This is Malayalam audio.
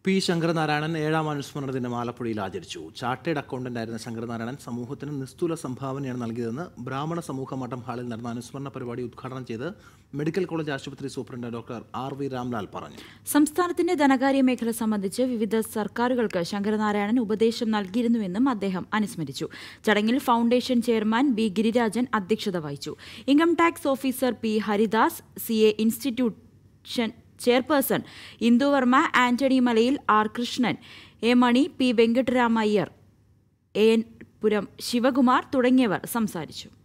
പി ശങ്കരനാരായണൻ ഏഴാം അനുസ്മരണ ദിനം ആലപ്പുഴയിൽ ആചരിച്ചു ചാർട്ടേഡ് അക്കൗണ്ടന്റായിരുന്ന ശങ്കരനാരായണൻ സമൂഹത്തിന് നിസ്തുല സംഭാവനയാണ് നൽകിയതെന്ന് ബ്രാഹ്മണ സമൂഹ മഠം ഹാളിൽ നടന്ന അനുസ്മരണ പരിപാടി ഉദ്ഘാടനം ചെയ്ത് മെഡിക്കൽ കോളേജ് ആശുപത്രി superintendent doctor R V Ramlal പറഞ്ഞു സംസ്ഥാനത്തിന്റെ ധനകാര്യ മേഖല സംബന്ധിച്ച് വിവിധ സർക്കാരുകൾക്ക് ശങ്കരനാരായണൻ ഉപദേശം നൽകിയിരുന്നുവെന്നും അദ്ദേഹം അനുസ്മരിച്ചു ചടങ്ങിൽ ഫൗണ്ടേഷൻ ചെയർമാൻ ബി ഗിരിരാജൻ അധ്യക്ഷത വഹിച്ചു income tax officer P Haridas C A institution chairperson Induvarma Antony Malayil R Krishnan A Mani P Venkataramayyar A N Puram Sivakumar തുടങ്ങിയവർ സംസാരിച്ചു